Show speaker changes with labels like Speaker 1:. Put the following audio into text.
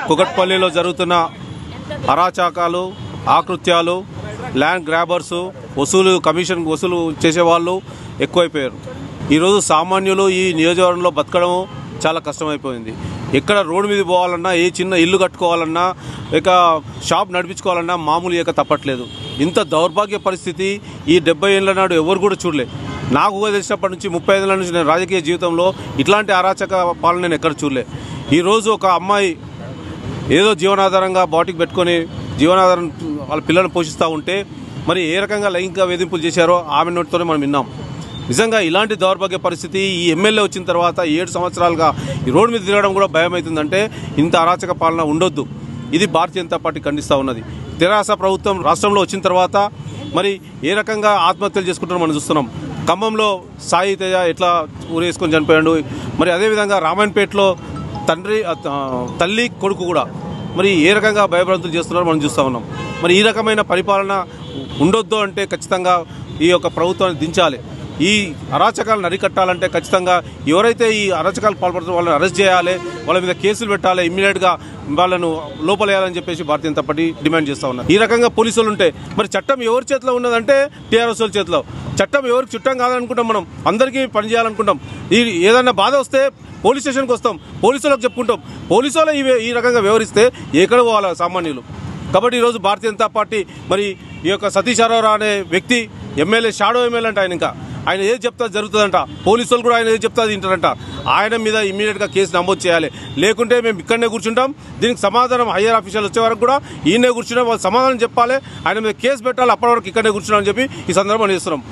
Speaker 1: కుకట్పల్లిలో జరుగుతున్న అరాచకాలు ఆకృత్యాలు ల్యాండ్ గ్రాబర్స్ వసూలు కమిషన్ వసూలు చేసేవాళ్ళు ఎక్కువైపోయారు ఈరోజు సామాన్యులు ఈ నియోజకవర్గంలో బతకడం చాలా కష్టమైపోయింది ఎక్కడ రోడ్డు మీద పోవాలన్నా ఏ చిన్న ఇల్లు కట్టుకోవాలన్నా ఇక షాప్ నడిపించుకోవాలన్నా మామూలు ఇక తప్పట్లేదు ఇంత దౌర్భాగ్య పరిస్థితి ఈ డెబ్బై ఏళ్ళ నాడు ఎవరు కూడా చూడలే నాకు ఊహ తెలిసినప్పటి నుంచి ముప్పై ఐదుల నుంచి నేను రాజకీయ జీవితంలో ఇట్లాంటి అరాచక పాలన నేను ఎక్కడ చూడలే ఈరోజు ఒక అమ్మాయి ఏదో జీవనాధారంగా బాటికి పెట్టుకొని జీవనాధారం వాళ్ళ పిల్లల్ని పోషిస్తూ ఉంటే మరి ఏ రకంగా లైంగిక వేధింపులు చేశారో ఆమె నోటితోనే మనం విన్నాం నిజంగా ఇలాంటి దౌర్భాగ్య పరిస్థితి ఈ ఎమ్మెల్యే వచ్చిన తర్వాత ఏడు సంవత్సరాలుగా ఈ రోడ్డు మీద తిరగడం కూడా భయం అవుతుందంటే ఇంత అరాచక పాలన ఉండొద్దు ఇది భారతీయ జనతా పార్టీ ఖండిస్తూ ఉన్నది తెరాస ప్రభుత్వం రాష్ట్రంలో వచ్చిన తర్వాత మరి ఏ రకంగా ఆత్మహత్యలు చేసుకుంటారో మనం చూస్తున్నాం ఖమ్మంలో సాయి తేజ ఎట్లా ఊరేసుకొని చనిపోయాడు మరి అదేవిధంగా రామాయణపేటలో తండ్రి ఆ, తల్లి కొడుకు కూడా మరి ఏ రకంగా భయభ్రాంతులు చేస్తున్నారో మనం చూస్తూ ఉన్నాం మరి ఈ రకమైన పరిపాలన ఉండొద్దు అంటే ఖచ్చితంగా ఈ యొక్క ప్రభుత్వాన్ని దించాలి ఈ అరాచకాలను అరికట్టాలంటే ఖచ్చితంగా ఎవరైతే ఈ అరాచకాలు పాల్పడుతున్న వాళ్ళని అరెస్ట్ చేయాలి వాళ్ళ మీద కేసులు పెట్టాలి ఇమ్మీడియట్గా వాళ్ళను లోపలేయాలని చెప్పేసి భారతీయ జనతా పార్టీ డిమాండ్ చేస్తూ ఉన్నారు ఈ రకంగా పోలీసులు ఉంటే మరి చట్టం ఎవరి చేతిలో ఉన్నదంటే టీఆర్ఎస్ వాళ్ళ చేతిలో చట్టం ఎవరికి చుట్టం కాదనుకుంటాం మనం అందరికీ పనిచేయాలనుకుంటాం ఈ ఏదైనా బాధ వస్తే పోలీస్ స్టేషన్కి వస్తాం పోలీసులకు చెప్పుకుంటాం పోలీసు వాళ్ళు ఈ ఈ రకంగా వ్యవహరిస్తే ఎక్కడ పోవాలి సామాన్యులు కాబట్టి ఈరోజు భారతీయ జనతా పార్టీ మరి ఈ యొక్క సతీష్ అరోరా అనే వ్యక్తి ఎమ్మెల్యే షాడో ఎమ్మెల్యే అంట ఆయన ఇంకా ఆయన ఏది చెప్తా జరుగుతుందంట పోలీసులు కూడా ఆయన ఏది చెప్తా తింటారంట ఆయన మీద ఇమీడియట్గా కేసు నమోదు చేయాలి లేకుంటే మేము ఇక్కడనే కూర్చుంటాం దీనికి సమాధానం హయ్యర్ ఆఫీసర్లు వచ్చే వరకు కూడా ఈయనే కూర్చున్నాం వాళ్ళు సమాధానం చెప్పాలి ఆయన మీద కేసు పెట్టాలి అప్పటి వరకు ఇక్కడనే కూర్చున్నామని చెప్పి ఈ సందర్భం చేస్తున్నాం